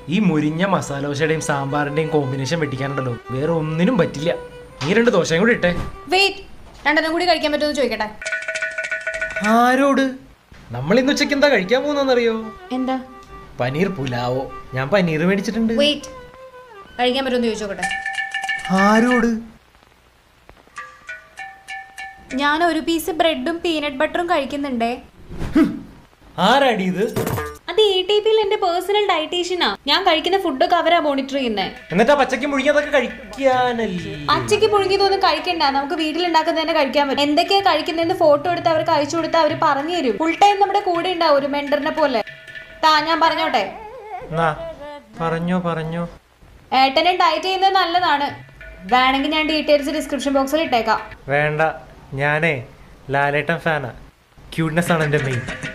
ഈ മുരിഞ്ഞ മസാല ദോശയുടെയും സാമ്പാറിന്റെയും കോമ്പിനേഷൻ വെട്ടിക്കാനുണ്ടല്ലോ വേറെ ഒന്നിനും പറ്റില്ല നീ രണ്ട് ദോശയും കൂടി ഇട്ടേ വെയിറ്റ് രണ്ടെണ്ണം കൂടി കഴിക്കാൻ പറ്റുമെന്ന് ചോദിക്കട്ടെ ആരോട് നമ്മൾ ഇന്ന് ഉച്ചയ്ക്ക് എന്താ കഴിക്കാൻ പോകുന്നറിയോ എന്താ പനീർ പുലാവോ ഞാൻ പനീർ മേടിച്ചിട്ടുണ്ട് വെയിറ്റ് കഴിക്കാൻ പറ്റുമെന്ന് ചോദിച്ചോക്കട്ടെ ആരോട് ഞാൻ ഒരു പീസ് ബ്രെഡും പീനട്ട് ബട്ടറും കഴിക്കുന്നുണ്ടേ ആരാടി ഇത് അത് എ ടി പിയിൽ എന്റെ പേഴ്സണൽ ഡയറ്റീഷ്യനാ ഞാൻ കഴിക്കുന്ന ഫുഡൊക്കെ അവരാ മോണിറ്റർ ചെയ്യുന്നേ എന്നിട്ടാ പച്ചക്ക് മുഴുകിയതൊക്കെ കഴിക്കാനല്ലേ അച്ചയ്ക്ക് പുഴുങ്ങിയതൊന്നും കഴിക്കണ്ട നമുക്ക് വീട്ടിലുണ്ടാക്കുന്നത് തന്നെ കഴിക്കാൻ പറ്റും എന്തൊക്കെയാ കഴിക്കുന്നതെന്ന് ഫോട്ടോ എടുത്ത് അവർക്ക് അയച്ചു കൊടുത്താൽ അവർ പറഞ്ഞു തരും ഫുൾ ടൈം നമ്മുടെ കൂടെ ഉണ്ടാവും ഒരു മെന്ററിനെ പോലെ താ ഞാൻ പറഞ്ഞോട്ടെ എന്നാ പറഞ്ഞോ പറഞ്ഞോ ഏട്ടനെ ഡയറ്റ് ചെയ്യുന്നത് നല്ലതാണ് വേണമെങ്കിൽ ഞാൻ ഡീറ്റെയിൽസ് ഡിസ്ക്രിപ്ഷൻ ബോക്സിൽ ഇട്ടേക്കാം വേണ്ട ഞാനേ ലാലേട്ടൻ ഫാനാ ക്യൂട്ട്നെസ് ആണ് എൻ്റെ മെയിൻ